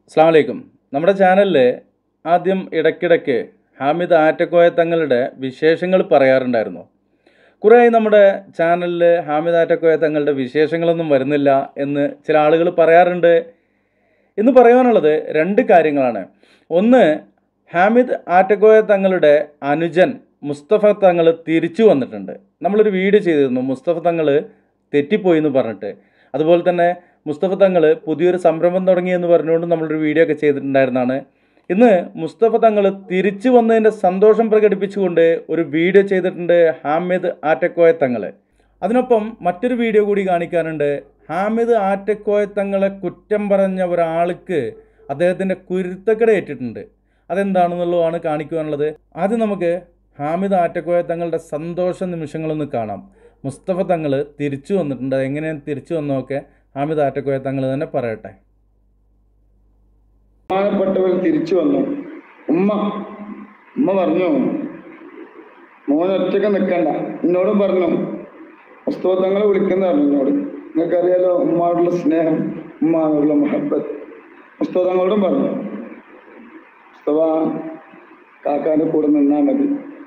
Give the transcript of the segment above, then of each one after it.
അസ്സാം വലൈക്കും നമ്മുടെ ചാനലിൽ ആദ്യം ഇടയ്ക്കിടയ്ക്ക് ഹാമിദ് ആറ്റക്കോയ തങ്ങളുടെ വിശേഷങ്ങൾ പറയാറുണ്ടായിരുന്നു കുറേയായി നമ്മുടെ ചാനലിൽ ഹാമിദ് ആറ്റക്കോയ തങ്ങളുടെ വിശേഷങ്ങളൊന്നും വരുന്നില്ല എന്ന് ചില ആളുകൾ പറയാറുണ്ട് ഇന്ന് പറയാനുള്ളത് രണ്ട് കാര്യങ്ങളാണ് ഒന്ന് ഹാമിദ് ആറ്റക്കോയ തങ്ങളുടെ അനുജൻ മുസ്തഫ തങ്ങൾ തിരിച്ചു വന്നിട്ടുണ്ട് നമ്മളൊരു വീഡിയോ ചെയ്തിരുന്നു മുസ്തഫ തങ്ങൾ തെറ്റിപ്പോയി എന്ന് പറഞ്ഞിട്ട് അതുപോലെ തന്നെ മുസ്തഫ തങ്ങൾ പുതിയൊരു സംരംഭം തുടങ്ങി എന്ന് പറഞ്ഞുകൊണ്ട് നമ്മളൊരു വീഡിയോ ഒക്കെ ചെയ്തിട്ടുണ്ടായിരുന്നതാണ് ഇന്ന് മുസ്തഫ തങ്ങൾ തിരിച്ചു വന്നതിൻ്റെ സന്തോഷം പ്രകടിപ്പിച്ചുകൊണ്ട് ഒരു വീഡിയോ ചെയ്തിട്ടുണ്ട് ഹാമിദ് ആറ്റക്കോയ തങ്ങൾ അതിനൊപ്പം മറ്റൊരു വീഡിയോ കൂടി കാണിക്കാനുണ്ട് ഹാമിദ് ആറ്റക്കോയ തങ്ങളെ കുറ്റം പറഞ്ഞ ഒരാൾക്ക് അദ്ദേഹത്തിൻ്റെ കുരുത്തക്കട ഏറ്റിട്ടുണ്ട് അതെന്താണെന്നുള്ളതാണ് കാണിക്കുവാനുള്ളത് ആദ്യം നമുക്ക് ഹാമിദ് ആറ്റക്കോയ തങ്ങളുടെ സന്തോഷ നിമിഷങ്ങളൊന്ന് കാണാം മുസ്തഫ തങ്ങൾ തിരിച്ചു വന്നിട്ടുണ്ട് എങ്ങനെയാണ് തിരിച്ചു വന്നതൊക്കെ ഹാമിദ് ആറ്റക്കോയ തങ്ങൾ തന്നെ പറയട്ടെ ബഹുമാനപ്പെട്ടവർ തിരിച്ചു വന്നു ഉമ്മ ഉമ്മ പറഞ്ഞു മോൻ ഒറ്റക്ക് നിൽക്കണ്ട എന്നോടും പറഞ്ഞു പുസ്തകങ്ങളെ വിളിക്കുന്ന പറഞ്ഞു എന്നോട് നിങ്ങൾക്കറിയാലോ ഉമ്മാടുള്ള സ്നേഹം ഉമ്മാനോടുള്ള മഹബത്ത് പുസ്തകങ്ങളോടും പറഞ്ഞു മുസ്തഫ കാക്കാന്റെ കൂടെ നിന്നാ മതി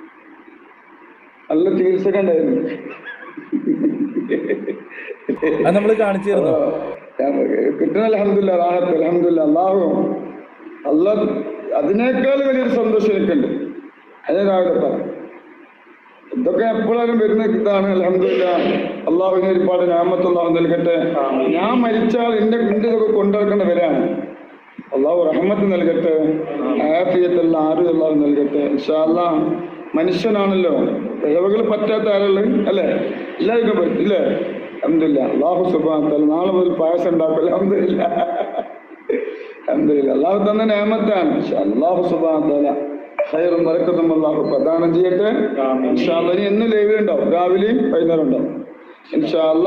നല്ല ചികിത്സ ഉണ്ടായിരുന്നു അത് നമ്മൾ കാണിച്ചിരുന്നു കിട്ടുന്ന അലഹമില്ല റാഹത്ത് അലഹമില്ല അള്ളാഹു അള്ളാഹ് അതിനേക്കാൾ വലിയൊരു സന്തോഷം എനിക്കുണ്ട് അത് ഞാൻ രാവിലെ പറഞ്ഞു ഇതൊക്കെ എപ്പോഴും വരുന്ന ഇതാണ് അലഹമില്ല അള്ളാഹുവിന് ഒരുപാട് ഞാമത്ത് അള്ളാഹു നൽകട്ടെ ഞാൻ മരിച്ചാൽ എന്റെ എന്റെ ഇതൊക്കെ കൊണ്ടിറക്കേണ്ടവരാണ് അള്ളാഹു റഹ്മത്ത് നൽകട്ടെ ആഫിയത്തുള്ള ആരും അള്ളാഹു നൽകട്ടെ ഇൻഷാല്ല മനുഷ്യനാണല്ലോ ഇളവുകൾ പറ്റാത്ത ആളുകൾ അല്ലേ എല്ലാവർക്കും പറ്റും ഇല്ലേ അഹമ്മദില്ല അള്ളാഹു സുബാൻ നാളെ മുതൽ പായസം ഉണ്ടാക്കും അഹമ്മദില്ല അഹമ്മദില്ല അള്ളാഹു തന്ന നേമത്താണ് പക്ഷെ അള്ളാഹു സുബാൻ തല ഹൈറും മറക്കത്തും അള്ളാഹു പ്രദാനം ചെയ്യട്ടെ ഇൻഷാല്ല ഇനി എന്നും ലൈവ് ഉണ്ടാവും രാവിലെയും വൈകുന്നേരം ഉണ്ടാവും ഇൻഷാല്ല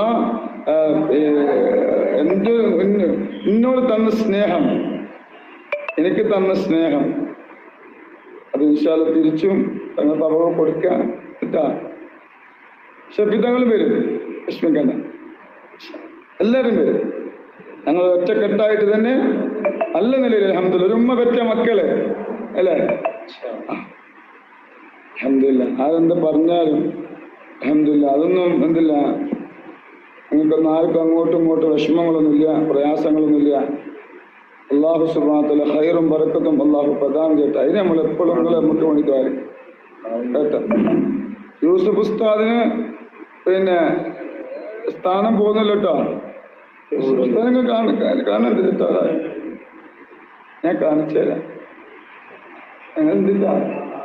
എന്ത് എന്നോട് തന്ന സ്നേഹം എനിക്ക് തന്ന സ്നേഹം അത് ഇൻഷാല്ല തിരിച്ചും തങ്ങൾ പവർ കൊടുക്കാൻ കിട്ടാ ഷബിതങ്ങളും വരും വിസ്മിക്കണ്ട എല്ലാവരും വരും ഞങ്ങൾ ഒറ്റക്കെട്ടായിട്ട് തന്നെ നല്ല നിലയിൽ അഹമ്മദില്ല ഒരു ഉമ്മ പെറ്റ മക്കളെ അല്ലേ അഹമ്മദില്ല ആരെന്ത് പറഞ്ഞാലും അഹമ്മദില്ല അതൊന്നും എന്തില്ല നിങ്ങൾക്കൊന്നും ആർക്കും അങ്ങോട്ടും ഇങ്ങോട്ടും വിഷമങ്ങളൊന്നുമില്ല പ്രയാസങ്ങളൊന്നുമില്ല അള്ളാഹു സുബാത്തല ഹൈറും പറക്കത്തും അള്ളാഹു പ്രദാനം ചെയ്യട്ടെ അതിന് നമ്മൾ എപ്പോഴും നിങ്ങൾ നമുക്ക് വേണ്ടി കാര്യം കേട്ടോ യൂസഫ് ഉസ്താദിന് പിന്നെ സ്ഥാനം പോകുന്നല്ലോ കേട്ടോ യൂസഫ് ഉസ്താദിനെ കാണണ്ട കേട്ടോ ഞാൻ കാണിച്ചു തരാം എന്തില്ല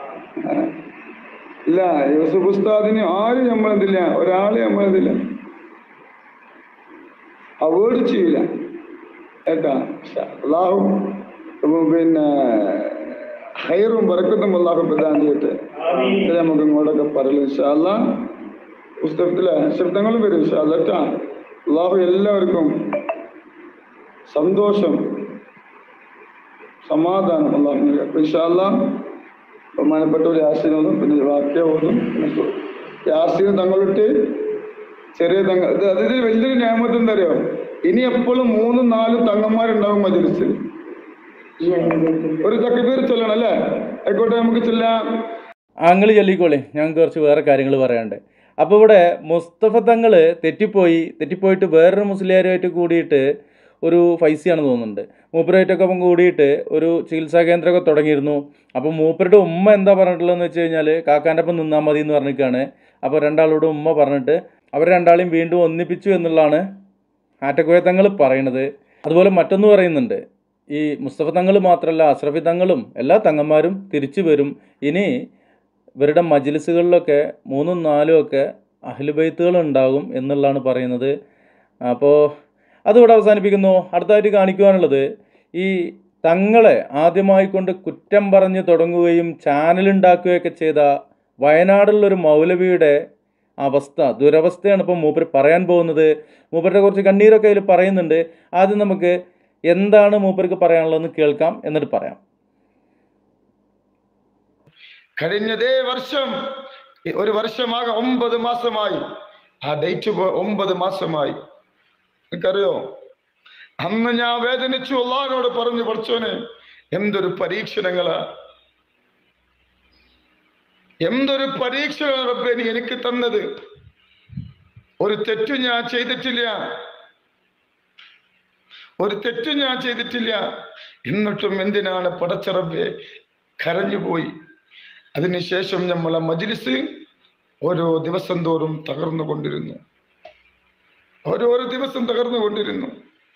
ഇല്ല യൂസഫ് ഉസ്താദിന് ആരും നമ്മളെന്തില്ല ഒരാളെ നമ്മളെന്തില്ല അവോയ്ഡ് ചെയ്യില്ല കേട്ടാ അള്ളാഹു പിന്നെ ഹൈറും ബറക്കത്തും അള്ളാഹു പ്രദാനം ചെയ്യട്ടെ ഇത് നമുക്ക് ഇങ്ങോട്ടൊക്കെ പറയലും ഇൻഷാല്ല പുസ്തകത്തിലെ ശബ്ദങ്ങളും വരും ഇൻഷാല്ല കേട്ടാ അള്ളാഹു എല്ലാവർക്കും സന്തോഷം സമാധാനം അള്ളാഹു നൽകട്ടെ അപ്പൊ ഇൻഷാല്ല ബഹുമാനപ്പെട്ട ഒരു യാസിനോതും പിന്നെ വാക്യബോധം യാസിനും തങ്ങളിട്ട് ചെറിയ തങ്ങ ഇത് അതിൽ വലിയൊരു നിയമത്ത് എന്താ അറിയോ ഇനി എപ്പോഴും മൂന്നും നാലും തങ്ങന്മാരുണ്ടാവും മജലിസിൽ ഒരു തക്കബീർ ചൊല്ലണം അല്ലേ ആയിക്കോട്ടെ നമുക്ക് ചെല്ലാം അങ്ങൾ ചൊല്ലിക്കോളെ ഞങ്ങൾക്ക് കുറച്ച് വേറെ കാര്യങ്ങൾ പറയാണ്ട് അപ്പോൾ ഇവിടെ മുസ്തഫ തങ്ങൾ തെറ്റിപ്പോയി തെറ്റിപ്പോയിട്ട് വേറൊരു മുസ്ലിയാരുമായിട്ട് കൂടിയിട്ട് ഒരു ഫൈസിയാണ് തോന്നുന്നുണ്ട് മൂപ്പരായിട്ടൊക്കെ ഒപ്പം കൂടിയിട്ട് ഒരു ചികിത്സാ കേന്ദ്രമൊക്കെ തുടങ്ങിയിരുന്നു അപ്പോൾ മൂപ്പരുടെ ഉമ്മ എന്താ പറഞ്ഞിട്ടുള്ളതെന്ന് വെച്ച് കഴിഞ്ഞാൽ കാക്കാൻ്റെ ഒപ്പം നിന്നാൽ മതി എന്ന് പറഞ്ഞിട്ടാണ് അപ്പോൾ രണ്ടാളോടും ഉമ്മ പറഞ്ഞിട്ട് അവർ രണ്ടാളെയും വീണ്ടും ഒന്നിപ്പിച്ചു എന്നുള്ളതാണ് ആറ്റക്കോയ തങ്ങൾ പറയണത് അതുപോലെ മറ്റൊന്ന് പറയുന്നുണ്ട് ഈ മുസ്തഫ തങ്ങൾ മാത്രമല്ല അഷ്റഫി തങ്ങളും എല്ലാ തങ്ങന്മാരും തിരിച്ചു വരും ഇനി ഇവരുടെ മജ്ലിസുകളിലൊക്കെ മൂന്നും നാലും ഒക്കെ അഹ്ലുബൈത്തുകൾ ഉണ്ടാകും എന്നുള്ളതാണ് പറയുന്നത് അപ്പോൾ അതിവിടെ അവസാനിപ്പിക്കുന്നു അടുത്തായിട്ട് കാണിക്കുവാനുള്ളത് ഈ തങ്ങളെ ആദ്യമായി കൊണ്ട് കുറ്റം പറഞ്ഞ് തുടങ്ങുകയും ചാനലുണ്ടാക്കുകയൊക്കെ ചെയ്ത വയനാടുള്ളൊരു മൗലവിയുടെ അവസ്ഥ ദുരവസ്ഥയാണ് ഇപ്പം മൂപ്പർ പറയാൻ പോകുന്നത് മൂപ്പരുടെ കുറച്ച് കണ്ണീരൊക്കെ അതിൽ പറയുന്നുണ്ട് ആദ്യം നമുക്ക് എന്താണ് മൂപ്പർക്ക് പറയാനുള്ളതെന്ന് കേൾക്കാം എന്നിട്ട് പറയാം കഴിഞ്ഞതേ വർഷം ഒരു വർഷമാകെ ഒമ്പത് മാസമായി ആ ഡേറ്റ് ഒമ്പത് മാസമായി നിനക്കറിയോ അന്ന് ഞാൻ വേദനിച്ചു അള്ളാഹിനോട് പറഞ്ഞു പഠിച്ചോനെ എന്തൊരു പരീക്ഷണങ്ങളാ എന്തൊരു പരീക്ഷണ റബ്ബേ നീ എനിക്ക് തന്നത് ഒരു തെറ്റു ഞാൻ ചെയ്തിട്ടില്ല ഒരു തെറ്റു ഞാൻ ചെയ്തിട്ടില്ല എന്നിട്ടും എന്തിനാണ് പടച്ചറബെ കരഞ്ഞുപോയി അതിനുശേഷം നമ്മളെ മജിലിസ് ഓരോ ദിവസം തോറും തകർന്നുകൊണ്ടിരുന്നു ഓരോരോ ദിവസം തകർന്നുകൊണ്ടിരുന്നു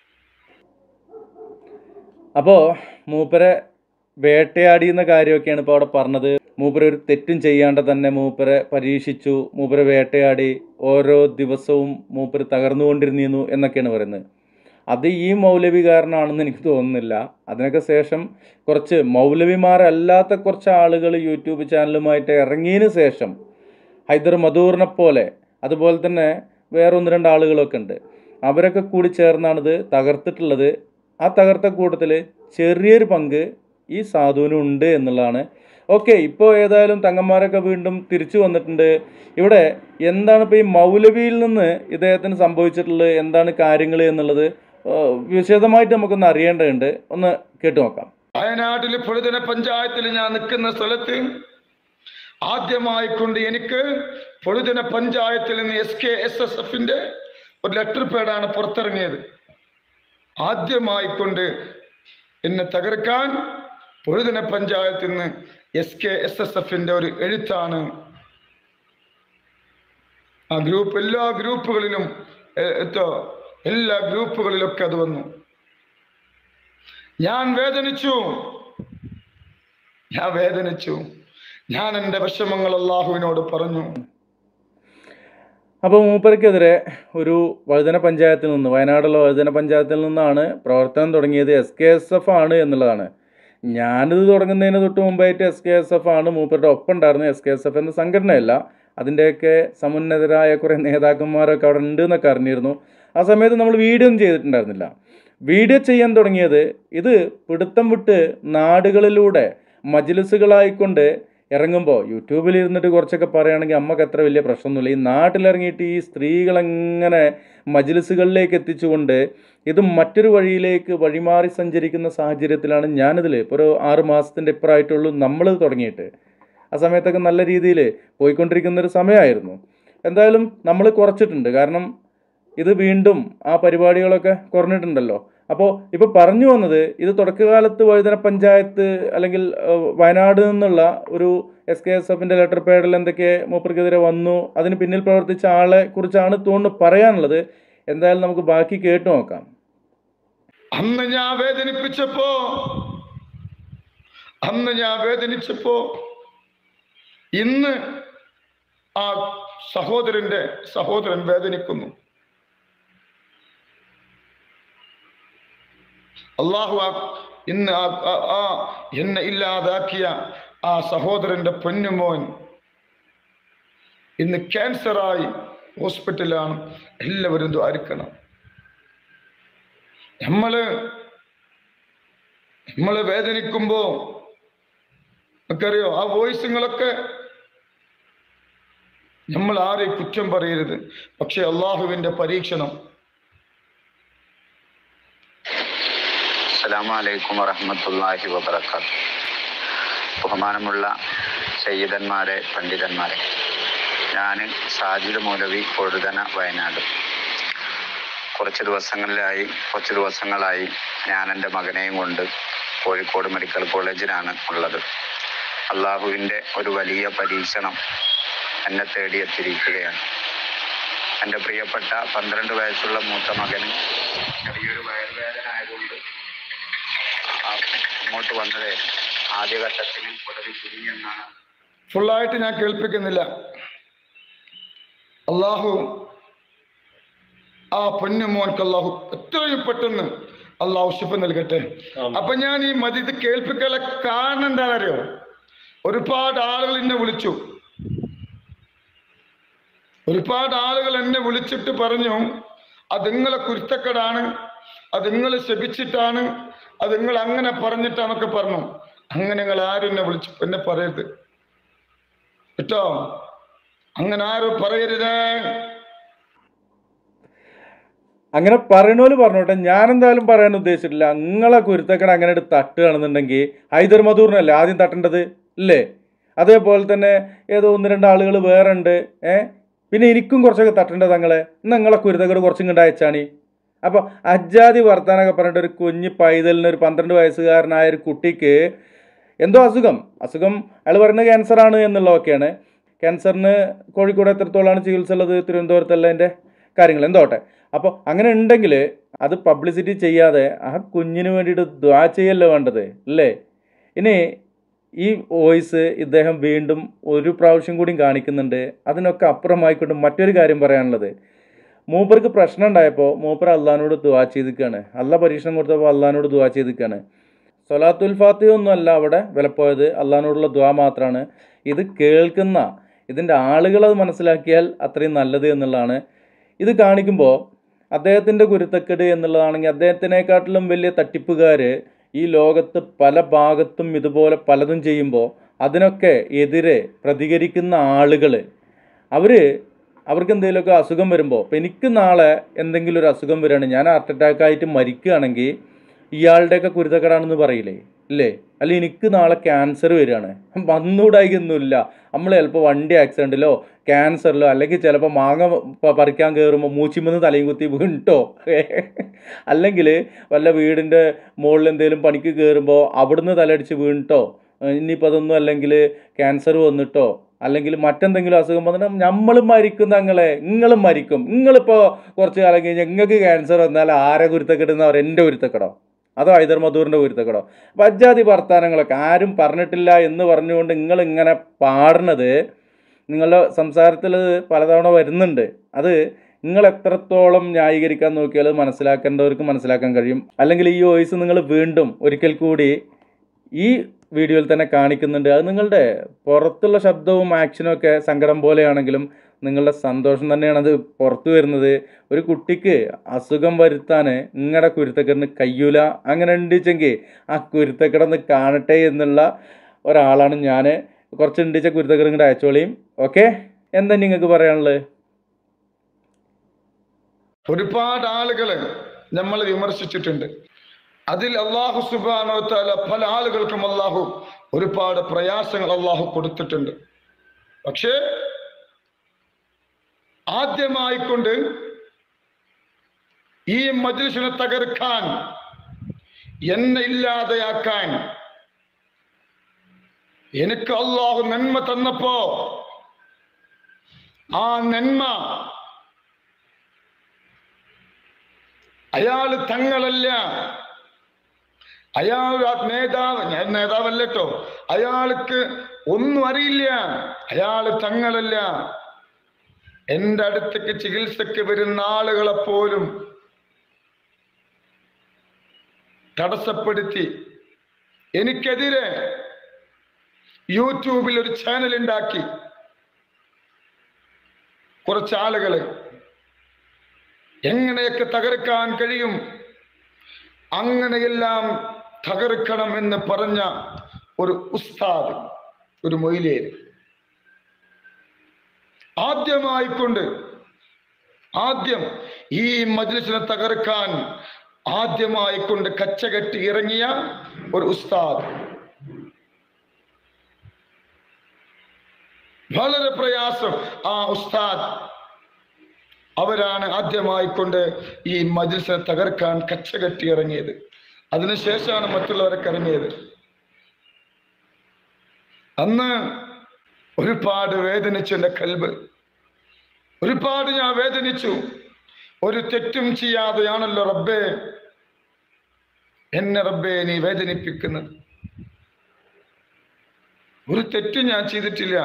അപ്പോൾ മൂപ്പരെ വേട്ടയാടി എന്ന കാര്യമൊക്കെയാണ് ഇപ്പോൾ അവിടെ പറഞ്ഞത് മൂപ്പര് ഒരു തെറ്റും ചെയ്യാണ്ട് തന്നെ മൂപ്പരെ പരീക്ഷിച്ചു മൂപ്പരെ വേട്ടയാടി ഓരോ ദിവസവും മൂപ്പര് തകർന്നുകൊണ്ടിരുന്നിരുന്നു എന്നൊക്കെയാണ് പറയുന്നത് അത് ഈ മൗലവി കാരനാണെന്ന് എനിക്ക് തോന്നുന്നില്ല അതിനൊക്കെ ശേഷം കുറച്ച് മൗലവിമാരല്ലാത്ത കുറച്ച് ആളുകൾ യൂട്യൂബ് ചാനലുമായിട്ട് ഇറങ്ങിയതിന് ശേഷം ഹൈദർ മധൂറിനെ പോലെ അതുപോലെ തന്നെ വേറെ ഒന്ന് രണ്ട് ആളുകളൊക്കെ ഉണ്ട് അവരൊക്കെ കൂടി ചേർന്നാണിത് തകർത്തിട്ടുള്ളത് ആ തകർത്ത കൂട്ടത്തിൽ ചെറിയൊരു പങ്ക് ഈ സാധുവിനും ഉണ്ട് എന്നുള്ളതാണ് ഓക്കെ ഇപ്പോൾ ഏതായാലും തങ്ങന്മാരൊക്കെ വീണ്ടും തിരിച്ചു വന്നിട്ടുണ്ട് ഇവിടെ എന്താണ് ഇപ്പോൾ ഈ മൗലവിയിൽ നിന്ന് ഇദ്ദേഹത്തിന് സംഭവിച്ചിട്ടുള്ളത് എന്താണ് കാര്യങ്ങൾ എന്നുള്ളത് ഏഹ്, വിശദമായിട്ട് നമുക്കൊന്ന് അറിയേണ്ടതുണ്ട് ഒന്ന് കേട്ടു നോക്കാം വയനാട്ടിൽ പൊഴുതന പഞ്ചായത്തിൽ ഞാൻ നിൽക്കുന്ന സ്ഥലത്ത് ആദ്യമായി കൊണ്ട് എനിക്ക് പൊഴുതന പഞ്ചായത്തിൽ നിന്ന് എസ് കെ എസ് എസ് എഫിന്റെ ഒരു ലെറ്റർ പേഡാണ് പുറത്തിറങ്ങിയത് ആദ്യമായി കൊണ്ട് എന്നെ തകർക്കാൻ പൊഴുതന പഞ്ചായത്തിൽ നിന്ന് എസ് കെ എസ് എസ് എഫിന്റെ ഒരു എഴുത്താണ് ആ ഗ്രൂപ്പ് എല്ലാ ഗ്രൂപ്പുകളിലും ഏ, എത്തോ എല്ലാ ഗ്രൂപ്പുകളിലൊക്കെ അത് വന്നു ഞാൻ വേദനിച്ചു ഞാൻ വേദനിച്ചു ഞാൻ എൻ്റെ വിഷമങ്ങൾ അള്ളാഹുവിനോട് പറഞ്ഞു അപ്പോൾ മൂപ്പർക്കെതിരെ ഒരു വഴുതന പഞ്ചായത്തിൽ നിന്ന് വയനാടുള്ള വഴുതന പഞ്ചായത്തിൽ നിന്നാണ് പ്രവർത്തനം തുടങ്ങിയത് എസ് കെ എസ് എഫ് ആണ് എന്നുള്ളതാണ് ഞാനിത് തുടങ്ങുന്നതിന് തൊട്ട് മുമ്പായിട്ട് എസ് കെ എസ് എഫ് ആണ് മൂപ്പരുടെ ഒപ്പം ഉണ്ടായിരുന്നത് എസ് കെ എസ് എഫ് എന്ന സംഘടനയല്ല അതിൻ്റെയൊക്കെ സമുന്നതരായ കുറേ നേതാക്കന്മാരൊക്കെ അവിടെ ഉണ്ട് എന്നൊക്കെ അറിഞ്ഞിരുന്നു ആ സമയത്ത് നമ്മൾ വീഡിയോ ഒന്നും ചെയ്തിട്ടുണ്ടായിരുന്നില്ല വീഡിയോ ചെയ്യാൻ തുടങ്ങിയത് ഇത് പിടുത്തം വിട്ട് നാടുകളിലൂടെ മജ്ലിസുകളായിക്കൊണ്ട് ഇറങ്ങുമ്പോൾ യൂട്യൂബിൽ ഇരുന്നിട്ട് കുറച്ചൊക്കെ പറയുകയാണെങ്കിൽ അമ്മക്ക് അത്ര വലിയ പ്രശ്നമൊന്നുമില്ല ഈ നാട്ടിലിറങ്ങിയിട്ട് ഈ സ്ത്രീകളെങ്ങനെ മജ്ലിസുകളിലേക്ക് എത്തിച്ചുകൊണ്ട് ഇത് മറ്റൊരു വഴിയിലേക്ക് വഴിമാറി സഞ്ചരിക്കുന്ന സാഹചര്യത്തിലാണ് ഞാനിതിൽ ഇപ്പോൾ ഒരു ആറ് മാസത്തിൻ്റെ ഇപ്പുറമായിട്ടുള്ളൂ നമ്മൾ തുടങ്ങിയിട്ട് ആ സമയത്തൊക്കെ നല്ല രീതിയിൽ പോയിക്കൊണ്ടിരിക്കുന്ന ഒരു സമയമായിരുന്നു എന്തായാലും നമ്മൾ കുറച്ചിട്ടുണ്ട് കാരണം ഇത് വീണ്ടും ആ പരിപാടികളൊക്കെ കുറഞ്ഞിട്ടുണ്ടല്ലോ അപ്പോൾ ഇപ്പോൾ പറഞ്ഞു വന്നത് ഇത് തുടക്കകാലത്ത് വഴുതന പഞ്ചായത്ത് അല്ലെങ്കിൽ ഏഹ്, വയനാട് നിന്നുള്ള ഒരു എസ് കെ എസ് എഫിൻ്റെ ലെറ്റർ പേഡിൽ എന്തൊക്കെ മൂപ്പർക്കെതിരെ വന്നു അതിന് പിന്നിൽ പ്രവർത്തിച്ച ആളെ കുറിച്ചാണ് തോന്നുന്നു പറയാനുള്ളത് എന്തായാലും നമുക്ക് ബാക്കി കേട്ടു നോക്കാം അന്ന് ഞാൻ വേദനിപ്പിച്ചപ്പോ അന്ന് ഞാൻ വേദനിച്ചപ്പോ ഇന്ന് ആ സഹോദരന്റെ സഹോദരൻ വേദനിക്കുന്നു അള്ളാഹു ആ ഇന്ന് ആ- ആ- ആ എന്നെ ഇല്ലാതാക്കിയ ആ സഹോദരന്റെ പൊന്നുമോൻ ഇന്ന് ക്യാൻസറായി ഹോസ്പിറ്റലാണ് എല്ലാവരും ദ്വാരിക്കണം നമ്മള് നമ്മള് വേദനിക്കുമ്പോ നമുക്കറിയോ ആ വോയിസുകളൊക്കെ നമ്മൾ ആരെയും കുറ്റം പറയരുത് പക്ഷെ അള്ളാഹുവിന്റെ പരീക്ഷണം അസ്സലാമു അലൈക്കും വറഹ്മത്തുള്ളാഹി വബറകാത്ത് ബഹുമാനമുള്ള സയ്യിദന്മാരെ പണ്ഡിതന്മാരെ ഞാൻ സാജിദ് മൗലവി കൊഴുതന വയനാട് കുറച്ച് ദിവസങ്ങളിലായി കുറച്ച് ദിവസങ്ങളായി ഞാൻ എൻ്റെ മകനെയും കൊണ്ട് കോഴിക്കോട് മെഡിക്കൽ കോളേജിലാണ് ഉള്ളത് അള്ളാഹുവിൻ്റെ ഒരു വലിയ പരീക്ഷണം എന്നെ തേടിയെത്തിയിരിക്കുകയാണ് എൻ്റെ പ്രിയപ്പെട്ട പന്ത്രണ്ട് വയസ്സുള്ള മൂത്ത മകന് ചെറിയൊരു വയറുവേദന ആയതുകൊണ്ട് ആ ഇങ്ങോട്ട് വന്നത് ആദ്യഘട്ടത്തിൽ വളരെ ചുരുങ്ങിയെന്നാണ് ഫുള്ളായിട്ട് ഞാൻ കേൾപ്പിക്കുന്നില്ല അള്ളാഹു ആ പൊന്നുമോൻക്ക് അള്ളാഹു എത്രയും പെട്ടെന്ന് അള്ളാഹു ശിഫ നൽകട്ടെ അപ്പൊ ഞാൻ ഈ മതി ഇത് കേൾപ്പിക്കല കാരണം എന്താണെന്നറിയോ ഒരുപാട് ആളുകൾ എന്നെ വിളിച്ചു ഒരുപാട് ആളുകൾ എന്നെ വിളിച്ചിട്ട് പറഞ്ഞു അത് നിങ്ങളെ കുരുത്തക്കടാണ് അത് നിങ്ങൾ ശപിച്ചിട്ടാണ് അത് നിങ്ങൾ അങ്ങനെ പറഞ്ഞിട്ടാന്നൊക്കെ പറഞ്ഞു അങ്ങനെ നിങ്ങൾ ആരും എന്നെ വിളിച്ചു എന്നെ പറയരുത് കേട്ടോ അങ്ങനെ ആരും പറയരുതേ അങ്ങനെ പറയണോല് പറഞ്ഞോട്ടെ ഞാൻ എന്തായാലും പറയാൻ ഉദ്ദേശിച്ചിട്ടില്ല നിങ്ങളെ കുരുത്തക്കട അങ്ങനെ എടുത്ത് തട്ടുകയാണെന്നുണ്ടെങ്കിൽ ഹൈദർ മധൂറിനല്ലേ ആദ്യം തട്ടേണ്ടത് ഇല്ലേ അതേപോലെ തന്നെ ഏതോ ഒന്ന് രണ്ട് ആളുകൾ വേറെ ഉണ്ട് ഏ പിന്നെ എനിക്കും കുറച്ചൊക്കെ തട്ടേണ്ടത് തങ്ങളെ ഇന്ന് നിങ്ങളെ കുരുത്തക്കട് കുറച്ചും കണ്ട് അയച്ചാണി അപ്പോൾ അജാതി വർത്താനൊക്കെ പറഞ്ഞിട്ട് ഒരു കുഞ്ഞ് പൈതലിന് ഒരു പന്ത്രണ്ട് വയസ്സുകാരനായ ഒരു കുട്ടിക്ക് എന്തോ അസുഖം അസുഖം അയാൾ പറയുന്നത് ക്യാൻസറാണ് എന്നുള്ളതൊക്കെയാണ് ക്യാൻസറിന് കോഴിക്കോട് എത്രത്തോളമാണ് ചികിത്സ ഉള്ളത് തിരുവനന്തപുരത്തല്ല എൻ്റെ കാര്യങ്ങൾ എന്തോട്ടെ അപ്പോൾ അങ്ങനെ ഉണ്ടെങ്കിൽ അത് പബ്ലിസിറ്റി ചെയ്യാതെ ആ കുഞ്ഞിന് വേണ്ടിയിട്ട് ദ്വാ ചെയ്യല്ലോ വേണ്ടത് അല്ലേ ഇനി ഈ വോയിസ് ഇദ്ദേഹം വീണ്ടും ഒരു പ്രാവശ്യം കൂടി കാണിക്കുന്നുണ്ട് അതിനൊക്കെ അപ്പുറമായിക്കൊണ്ട് മറ്റൊരു കാര്യം പറയാനുള്ളത് മൂപ്പർക്ക് പ്രശ്നം ഉണ്ടായപ്പോൾ മൂപ്പർ അള്ളഹാനോട് ദുവാ ചെയ്തിരിക്കുകയാണ് അല്ല പരീക്ഷണം കൊടുത്തപ്പോൾ അള്ളഹാനോട് ദുവാ ചെയ്തിരിക്കുകയാണ് സൊലാത്തുൽ ഫാത്തിഹ ഒന്നും അല്ല അവിടെ വിലപ്പോയത് അള്ളഹാനോടുള്ള ദുവാ മാത്രമാണ് ഇത് കേൾക്കുന്ന ഇതിൻ്റെ ആളുകൾ അത് മനസ്സിലാക്കിയാൽ അത്രയും നല്ലത് എന്നുള്ളതാണ് ഇത് കാണിക്കുമ്പോൾ അദ്ദേഹത്തിൻ്റെ കുരുത്തക്കേട് എന്നുള്ളതാണെങ്കിൽ അദ്ദേഹത്തിനെക്കാട്ടിലും വലിയ തട്ടിപ്പുകാർ ഈ ലോകത്ത് പല ഭാഗത്തും ഇതുപോലെ പലതും ചെയ്യുമ്പോൾ അതിനൊക്കെ എതിരെ പ്രതികരിക്കുന്ന ആളുകൾ അവർ അവർക്ക് എന്തെങ്കിലുമൊക്കെ അസുഖം വരുമ്പോൾ ഇപ്പം എനിക്ക് നാളെ എന്തെങ്കിലും ഒരു അസുഖം വരികയാണ് ഞാൻ ഹാർട്ട് അറ്റാക്ക് ആയിട്ട് മരിക്കുകയാണെങ്കിൽ ഇയാളുടെയൊക്കെ കുരുത്തക്കേടാണെന്ന് പറയില്ലേ ഇല്ലേ അല്ല എനിക്ക് നാളെ ക്യാൻസർ വരികയാണ് വന്നുകൂടായിക്കൊന്നുമില്ല നമ്മൾ ചിലപ്പോൾ വണ്ടി ആക്സിഡൻറ്റിലോ ക്യാൻസറിലോ അല്ലെങ്കിൽ ചിലപ്പോൾ മാങ്ങ പ- പറിക്കാൻ കയറുമ്പോൾ മൂച്ചിമെന്ന് തലയും കുത്തി വീണിട്ടോ അല്ലെങ്കിൽ വല്ല വീടിൻ്റെ മുകളിൽ എന്തെങ്കിലും പണിക്ക് കയറുമ്പോൾ അവിടുന്ന് തലയടിച്ച് വീണിട്ടോ ഇനിയിപ്പോൾ അതൊന്നും അല്ലെങ്കിൽ ക്യാൻസർ വന്നിട്ടോ അല്ലെങ്കിൽ മറ്റെന്തെങ്കിലും അസുഖം വന്നിട്ട് നമ്മൾ മരിക്കും തങ്ങളെ നിങ്ങളും മരിക്കും നിങ്ങളിപ്പോൾ കുറച്ച് കാലം കഴിഞ്ഞ് നിങ്ങൾക്ക് ക്യാൻസർ വന്നാൽ ആരെ കുരുത്തക്കെടുന്നവർ എൻ്റെ കുരുത്തക്കടോ അതോ ഹൈദർ മധൂറിൻ്റെ കുരുത്തക്കടോ വജ്ജാതി വർത്താനങ്ങളൊക്കെ ആരും പറഞ്ഞിട്ടില്ല എന്ന് പറഞ്ഞുകൊണ്ട് നിങ്ങൾ ഇങ്ങനെ പാടുന്നത് നിങ്ങളുടെ സംസാരത്തിൽ പലതവണ വരുന്നുണ്ട് അത് നിങ്ങൾ എത്രത്തോളം ന്യായീകരിക്കാൻ നോക്കിയാൽ അത് മനസ്സിലാക്കേണ്ടവർക്ക് മനസ്സിലാക്കാൻ കഴിയും അല്ലെങ്കിൽ ഈ വോയിസ് നിങ്ങൾ വീണ്ടും ഒരിക്കൽ കൂടി ഈ വീഡിയോയിൽ തന്നെ കാണിക്കുന്നുണ്ട് അത് നിങ്ങളുടെ പുറത്തുള്ള ശബ്ദവും ആക്ഷനും ഒക്കെ സങ്കടം പോലെയാണെങ്കിലും നിങ്ങളുടെ സന്തോഷം തന്നെയാണ് അത് പുറത്തു വരുന്നത് ഒരു കുട്ടിക്ക് അസുഖം വരുത്താൻ നിങ്ങളുടെ കുരുത്തക്കെടിന് കഴിയൂല അങ്ങനെ ഉണ്ടിച്ചെങ്കിൽ ആ കുരുത്തക്കെടന്ന് കാണട്ടെ എന്നുള്ള ഒരാളാണ് ഞാൻ കുറച്ച് ഉണ്ടിച്ച കുരുത്തക്കെട് ഇങ്ങോട്ട് അയച്ചോളിയും ഓക്കെ എന്താ നിങ്ങൾക്ക് പറയാനുള്ളത് ഒരുപാട് ആളുകളെ നമ്മൾ വിമർശിച്ചിട്ടുണ്ട് അതിൽ അള്ളാഹു സുബാനോ താല പല ആളുകൾക്കും അള്ളാഹു ഒരുപാട് പ്രയാസങ്ങൾ അള്ളാഹു കൊടുത്തിട്ടുണ്ട് പക്ഷേ ആദ്യമായിക്കൊണ്ട് ഈ മജ്ലിസിനെ തകർക്കാൻ എന്നെ ഇല്ലാതെയാക്കാൻ എനിക്ക് അള്ളാഹു നന്മ തന്നപ്പോ ആ നന്മ അയാള് തങ്ങളല്ല അയാൾ ആ നേതാവ് ഞാൻ നേതാവല്ലോ അയാൾക്ക് ഒന്നും അറിയില്ല അയാള് തങ്ങളല്ല എന്റെ അടുത്തേക്ക് ചികിത്സക്ക് വരുന്ന ആളുകളെ പോലും തടസ്സപ്പെടുത്തി എനിക്കെതിരെ യൂട്യൂബിൽ ഒരു ചാനൽ ഉണ്ടാക്കി കുറച്ച് ആളുകള് എങ്ങനെയൊക്കെ തകർക്കാൻ കഴിയും അങ്ങനെയെല്ലാം തകർക്കണം എന്ന് പറഞ്ഞ ഒരു ഉസ്താദ് ഒരു മൊയിലേര് ആദ്യമായിക്കൊണ്ട് ആദ്യം ഈ മജ്ലിസിനെ തകർക്കാൻ ആദ്യമായിക്കൊണ്ട് കച്ചകെട്ടി ഇറങ്ങിയ ഒരു ഉസ്താദ് വളരെ പ്രയാസം ആ ഉസ്താദ് അവരാണ് ആദ്യമായിക്കൊണ്ട് ഈ മജിൽസിനെ തകർക്കാൻ കച്ചകെട്ടി ഇറങ്ങിയത് അതിനുശേഷമാണ് മറ്റുള്ളവരൊക്കെ ഇറങ്ങിയത് അന്ന് ഒരുപാട് വേദനിച്ചു എൻ്റെ കൽബ് ഒരുപാട് ഞാൻ വേദനിച്ചു ഒരു തെറ്റും ചെയ്യാതെയാണല്ലോ റബ്ബേ എന്നെ റബ്ബേ നീ വേദനിപ്പിക്കുന്നത് ഒരു തെറ്റും ഞാൻ ചെയ്തിട്ടില്ല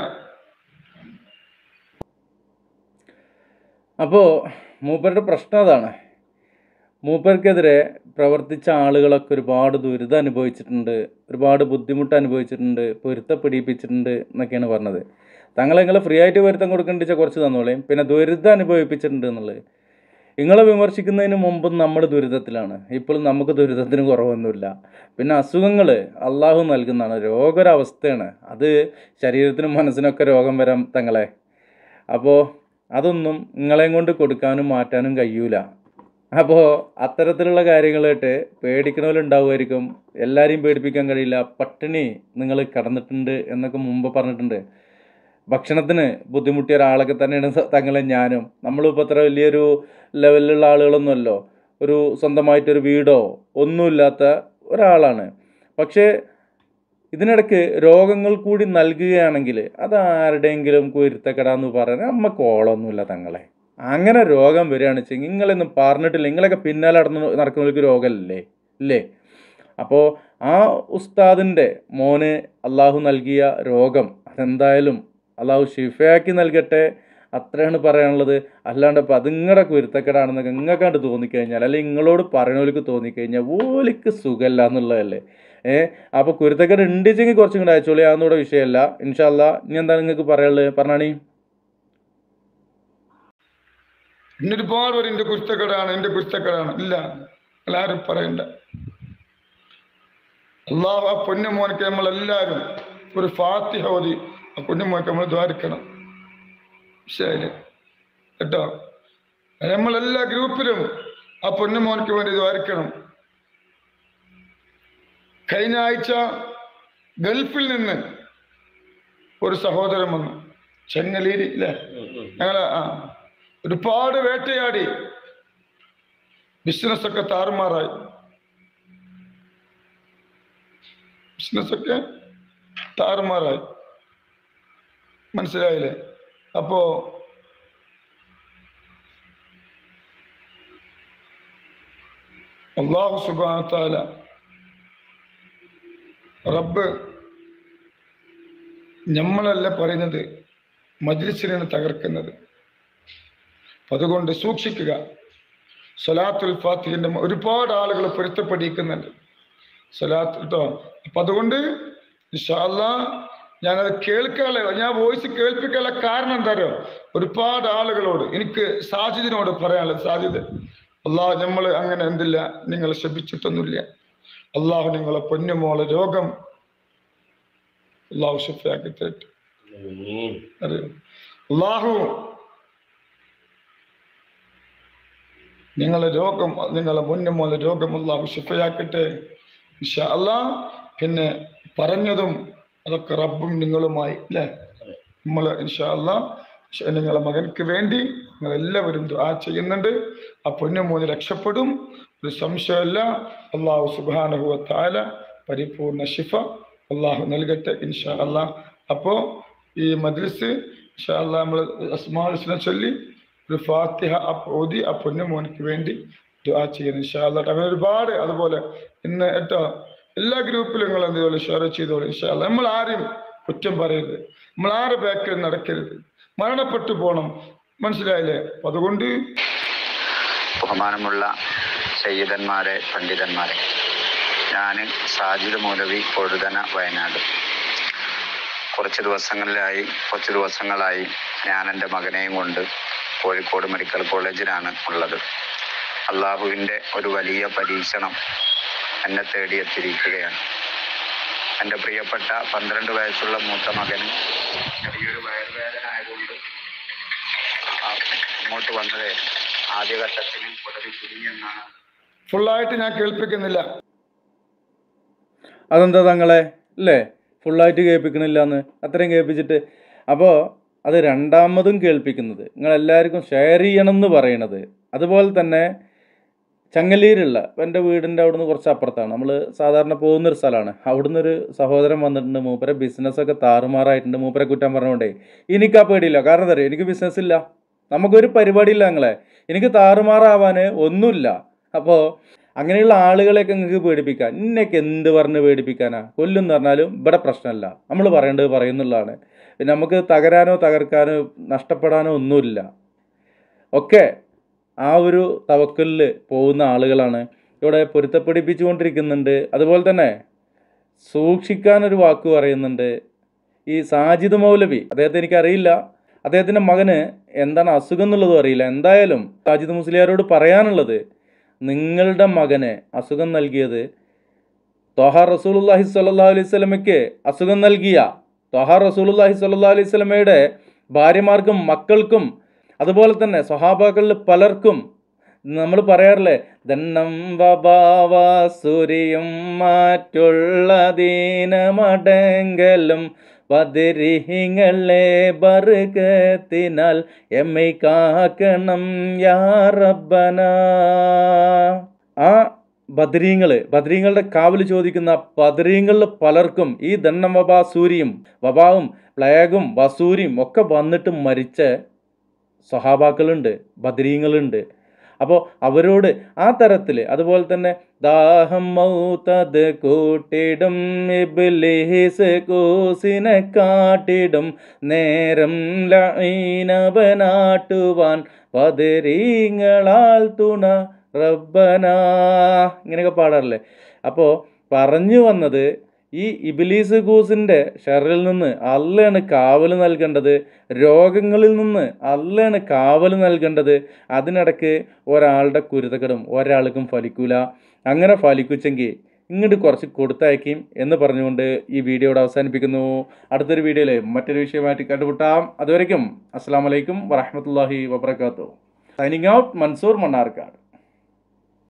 അപ്പോൾ മൂപ്പരുടെ പ്രശ്നം അതാണ് മൂപ്പർക്കെതിരെ പ്രവർത്തിച്ച ആളുകളൊക്കെ ഒരുപാട് ദുരിതം അനുഭവിച്ചിട്ടുണ്ട് ഒരുപാട് ബുദ്ധിമുട്ട് അനുഭവിച്ചിട്ടുണ്ട് പൊരുത്ത പിടിപ്പിച്ചിട്ടുണ്ട് എന്നൊക്കെയാണ് പറഞ്ഞത് തങ്ങൾ നിങ്ങളെ ഫ്രീ ആയിട്ട് പൊരുത്തം കൊടുക്കേണ്ട വെച്ചാൽ കുറച്ച് തന്നോളേം പിന്നെ ദുരിതം അനുഭവിപ്പിച്ചിട്ടുണ്ട് എന്നുള്ളത് നിങ്ങളെ വിമർശിക്കുന്നതിന് മുമ്പും നമ്മൾ ദുരിതത്തിലാണ് ഇപ്പോഴും നമുക്ക് ദുരിതത്തിന് കുറവൊന്നുമില്ല പിന്നെ അസുഖങ്ങൾ അള്ളാഹു നൽകുന്നതാണ് രോഗൊരവസ്ഥയാണ് അത് ശരീരത്തിനും മനസ്സിനൊക്കെ രോഗം വരാം തങ്ങളെ അപ്പോൾ അതൊന്നും നിങ്ങളെയും കൊണ്ട് കൊടുക്കാനും മാറ്റാനും കഴിയൂല അപ്പോൾ അത്തരത്തിലുള്ള കാര്യങ്ങളായിട്ട് പേടിക്കണവരുണ്ടാവുമായിരിക്കും എല്ലാവരെയും പേടിപ്പിക്കാൻ കഴിയില്ല പട്ടിണി നിങ്ങൾ കടന്നിട്ടുണ്ട് എന്നൊക്കെ മുമ്പ് പറഞ്ഞിട്ടുണ്ട് ഭക്ഷണത്തിന് ബുദ്ധിമുട്ടിയ ഒരാളൊക്കെ തന്നെയാണ് സ- തങ്ങളെ ഞാനും നമ്മളിപ്പോൾ അത്ര വലിയൊരു ലെവലിലുള്ള ആളുകളൊന്നുമല്ലോ ഒരു സ്വന്തമായിട്ടൊരു വീടോ ഒന്നുമില്ലാത്ത ഒരാളാണ് പക്ഷേ ഇതിനിടയ്ക്ക് രോഗങ്ങൾ കൂടി നൽകുകയാണെങ്കിൽ അത് ആരുടെയെങ്കിലും കുരുത്തക്കെടാന്ന് പറയാൻ നമ്മക്ക് ഓളമൊന്നുമില്ല തങ്ങളെ അങ്ങനെ രോഗം വരികയാണെന്ന് വെച്ചാൽ നിങ്ങളൊന്നും പറഞ്ഞിട്ടില്ല നിങ്ങളൊക്കെ പിന്നാലെ നടന്ന് നടക്കുന്നവർക്ക് രോഗമല്ലേ ഇല്ലേ അപ്പോൾ ആ ഉസ്താദിൻ്റെ മോന് അള്ളാഹു നൽകിയ രോഗം അതെന്തായാലും അള്ളാഹു ഷിഫയാക്കി നൽകട്ടെ അത്രയാണ് പറയാനുള്ളത് അല്ലാണ്ട് ഇപ്പം അതിങ്ങടെ കുരുത്തക്കെടാണെന്നൊക്കെ നിങ്ങൾക്കാണ്ട് തോന്നിക്കഴിഞ്ഞാൽ അല്ലെങ്കിൽ നിങ്ങളോട് പറയണവർക്ക് തോന്നിക്കഴിഞ്ഞാൽ ഓലിക്ക് സുഖമല്ല എന്നുള്ളതല്ലേ ഏ അപ്പോൾ കുരുത്തക്കേട് ഉണ്ടെച്ചെങ്കിൽ കുറച്ചും കൂടെ അയച്ചോളി അതൊന്നും വിഷയമല്ല ഇൻഷാല്ല ഇനി എന്താണ് നിങ്ങൾക്ക് പറയാനുള്ളത് പറഞ്ഞാണി പിന്നെ ഒരുപാട് പേര് എന്റെ കുരുത്തക്കേടാണ് എന്റെ കുരുത്തക്കേടാണ് ഇല്ല എല്ലാരും പറയണ്ട അള്ളാഹു ആ പൊന്നുമോനക്ക് നമ്മളെല്ലാരും ഒരു ഫാത്തിഹ ഓതി ആ പൊന്നുമോനക്ക് നമ്മൾ ദ്വാരിക്കണം ശരി കേട്ടോ നമ്മളെല്ലാ ഗ്രൂപ്പിലും ആ പൊന്നുമോനക്ക് വേണ്ടി ദ്വാരിക്കണം കഴിഞ്ഞ ആഴ്ച ഗൾഫിൽ നിന്ന് ഒരു സഹോദരൻ വന്നു ചെങ്ങലീരി അല്ലേ ഞങ്ങള് ആ ഒരുപാട് വേട്ടയാടി ബിസിനസ് ഒക്കെ താറുമാറായി ബിസിനസ് ഒക്കെ താറുമാറായി മനസ്സിലായില്ലേ അപ്പോ അള്ളാഹു സുബാന റബ്ബ് നമ്മളല്ല പറയുന്നത് മജ്ലിസിനാണ് തകർക്കുന്നത് അപ്പൊ അതുകൊണ്ട് സൂക്ഷിക്കുക സലാത്തുൽ ഫാത്തിഹിന്റെ ഒരുപാട് ആളുകൾ പൊരുത്തപ്പെടിക്കുന്നുണ്ട് സലാത്ത് കേട്ടോ അപ്പൊ അതുകൊണ്ട് ഇൻഷാല്ല ഞാനത് കേൾക്കാനുള്ള ഞാൻ വോയിസ് കേൾപ്പിക്കാനുള്ള കാരണം എന്താ അറിയോ ഒരുപാട് ആളുകളോട് എനിക്ക് സാജിദിനോട് പറയാനുള്ളത് സാജിദ് അള്ളാഹ് നമ്മൾ അങ്ങനെ എന്തില്ല നിങ്ങൾ ശപിച്ചിട്ടൊന്നുമില്ല അള്ളാഹു നിങ്ങളെ പൊന്നുമോളെ രോഗം അള്ളാഹു ഷഫിയാക്കി തരട്ടെ അറിയോ അള്ളാഹു നിങ്ങളെ രോഗം നിങ്ങളെ മുന്നും പോലെ രോഗം അള്ളാഹു ഷിഫയാക്കട്ടെ ഇൻഷാ അല്ലാ പിന്നെ പറഞ്ഞതും അതൊക്കെ റബ്ബും നിങ്ങളുമായി അല്ലേ നമ്മൾ ഇൻഷാ അല്ലാ ഷ- നിങ്ങളെ മകൻക്ക് വേണ്ടി നിങ്ങൾ എല്ലാവരും ദുആ ചെയ്യുന്നുണ്ട് ആ പൊന്നുമോന് രക്ഷപ്പെടും ഒരു സംശയമല്ല അള്ളാഹു സുബാനഹു താല പരിപൂർണ ഷിഫ അള്ളാഹു നൽകട്ടെ ഇൻഷാ അല്ലാ അപ്പോ ഈ മദ്രസ് ഇൻഷാ അല്ലാ നമ്മൾ അസ്മാസിനെ ചൊല്ലി ഒരു ഫാത്തിഹ അപ്പ- ഓതി ആ പൊന്നുമോനിക്ക് വേണ്ടി ദുആ ചെയ്യുന്നു ഇൻഷാ അല്ലാ അങ്ങനെ ഒരുപാട് അതുപോലെ ഇന്ന് കേട്ടോ എല്ലാ ഗ്രൂപ്പിലും നിങ്ങൾ എന്തുപോലെ ഷെയർ ചെയ്തോളൂ ഇൻഷാ അല്ലാ നമ്മൾ ആരെയും കുറ്റം പറയരുത് നമ്മൾ ആരെ ബാക്കിൽ നടക്കരുത് മരണപ്പെട്ടു പോണം മനസ്സിലായില്ലേ അപ്പൊ അതുകൊണ്ട് ബഹുമാനമുള്ള സയ്യിദന്മാരെ പണ്ഡിതന്മാരെ ഞാൻ സാജിദ് മൗലവി കൊഴുതന വയനാട് കുറച്ച് ദിവസങ്ങളിലായി കുറച്ച് ദിവസങ്ങളായി ഞാൻ എൻ്റെ മകനെയും കൊണ്ട് കോഴിക്കോട് മെഡിക്കൽ കോളേജിലാണ് ഉള്ളത് അള്ളാഹുവിൻ്റെ ഒരു വലിയ പരീക്ഷണം എന്നെ തേടിയെത്തിയിരിക്കുകയാണ് എൻ്റെ പ്രിയപ്പെട്ട പന്ത്രണ്ട് വയസ്സുള്ള മൂത്ത മകന് ചെറിയൊരു വയറുവേദന ആയതുകൊണ്ട് ആ, ഇങ്ങോട്ട് വന്നത് ആദ്യഘട്ടത്തിൽ കുടലി കുടുങ്ങിയെന്നാണ് ഫുള്ളായിട്ട് ഞാൻ കേൾപ്പിക്കുന്നില്ല അതെന്താ തങ്ങളെ അല്ലേ ഫുള്ളായിട്ട് കേൾപ്പിക്കണില്ല എന്ന് അത്രയും കേൾപ്പിച്ചിട്ട് അപ്പോൾ അത് രണ്ടാമതും കേൾപ്പിക്കുന്നത് നിങ്ങൾ എല്ലാവർക്കും ഷെയർ ചെയ്യണം എന്ന് പറയണത് അതുപോലെ തന്നെ ചങ്ങലീരുള്ള ഇപ്പം എൻ്റെ വീടിൻ്റെ അവിടുന്ന് കുറച്ച് അപ്പുറത്താണ് നമ്മൾ സാധാരണ പോകുന്നൊരു സ്ഥലമാണ് അവിടുന്ന് ഒരു സഹോദരൻ വന്നിട്ടുണ്ട് മൂപ്പരെ ബിസിനസ്സൊക്കെ താറുമാറായിട്ടുണ്ട് മൂപ്പരെ കുറ്റം പറഞ്ഞുകൊണ്ടേ എനിക്ക് ആ പേടിയില്ല കാരണം എന്താ പറയുക എനിക്ക് ബിസിനസ് ഇല്ല നമുക്കൊരു പരിപാടിയില്ല ഞങ്ങളെ എനിക്ക് താറുമാറാവാൻ ഒന്നുമില്ല അപ്പോൾ അങ്ങനെയുള്ള ആളുകളെയൊക്കെ നിങ്ങൾക്ക് പേടിപ്പിക്കാം ഇന്നൊക്കെ എന്ത് പറഞ്ഞ് പേടിപ്പിക്കാനാ കൊല്ലും പറഞ്ഞാലും ഇവിടെ പ്രശ്നമല്ല നമ്മൾ പറയേണ്ടത് പറയുന്നുള്ളതാണ് പിന്നെ നമുക്ക് തകരാനോ തകർക്കാനോ നഷ്ടപ്പെടാനോ ഒന്നുമില്ല ഒക്കെ ആ ഒരു തവക്കലിൽ പോകുന്ന ആളുകളാണ് ഇവിടെ പൊരുത്തപ്പെടിപ്പിച്ചുകൊണ്ടിരിക്കുന്നുണ്ട് അതുപോലെ തന്നെ സൂക്ഷിക്കാനൊരു വാക്ക് പറയുന്നുണ്ട് ഈ സാജിദ് മൗലവി അദ്ദേഹത്തെ എനിക്കറിയില്ല അദ്ദേഹത്തിൻ്റെ മകന് എന്താണ് അസുഖം എന്നുള്ളതും അറിയില്ല എന്തായാലും സാജിദ് മുസ്ലിയാരോട് പറയാനുള്ളത് നിങ്ങളുടെ മകന് അസുഖം നൽകിയത് ത്വഹ റസൂലുല്ലാഹി സ്വല്ലല്ലാഹു അലൈഹി സ്വലമയ്ക്ക് അസുഖം നൽകിയ ത്വഹ റസൂലുല്ലാഹി സ്വല്ലല്ലാഹു അലൈഹി സ്വലമയുടെ ഭാര്യമാർക്കും മക്കൾക്കും അതുപോലെ തന്നെ സ്വഹാബാക്കളിൽ പലർക്കും നമ്മൾ പറയാറില്ലേ ദണ്ണം വബാവാസുരിയും മാറ്റുള്ള ദീനമടങ്കലും പതിരിഹിങ്ങളെ ബറുകത്തിനാൽ എമ്മை കാക്കണം യാ റബ്ബന ആ ബദരീങ്ങൾ ബദരീങ്ങളുടെ കാവൽ ചോദിക്കുന്ന ബദരീങ്ങളിൽ പലർക്കും ഈ ദണ്ണം വബാ സൂരിയും വബാവും പ്ലേഗും വസൂരിയും ഒക്കെ വന്നിട്ട് മരിച്ച സ്വഹാബാക്കളുണ്ട് ബദരീങ്ങളുണ്ട് അപ്പോൾ അവരോട് ആ തരത്തിൽ അതുപോലെ തന്നെ ദാഹം മൗത്തത് കൂട്ടിടും ഇബ്ലീസ് കൂസിനെ കാട്ടിടും നേരം ലൈനവനാട്ടുവാൻ ബദരീങ്ങളാൽ തുണ റബ്ബന ഇങ്ങനെയൊക്കെ പാടാറില്ലേ അപ്പോൾ പറഞ്ഞു വന്നത് ഈ ഇബിലീസ് കൂസിൻ്റെ ഷെറിൽ നിന്ന് അല്ലയാണ് കാവൽ നൽകേണ്ടത് രോഗങ്ങളിൽ നിന്ന് അല്ലയാണ് കാവൽ നൽകേണ്ടത് അതിനിടയ്ക്ക് ഒരാളുടെ കുരുതകടും ഒരാൾക്കും ഫലിക്കൂല അങ്ങനെ ഫലിക്കുച്ചെങ്കിൽ ഇങ്ങോട്ട് കുറച്ച് കൊടുത്തയക്കും എന്ന് പറഞ്ഞുകൊണ്ട് ഈ വീഡിയോയുടെ അവസാനിപ്പിക്കുന്നു അടുത്തൊരു വീഡിയോയിൽ മറ്റൊരു വിഷയമായിട്ട് കണ്ടുമുട്ടാം അതുവരയ്ക്കും അസ്സാം വലൈക്കും വറഹമത്തല്ലാഹി വബർക്കാത്തു സൈനിങ് ഔട്ട് മൻസൂർ മണ്ണാർക്കാട്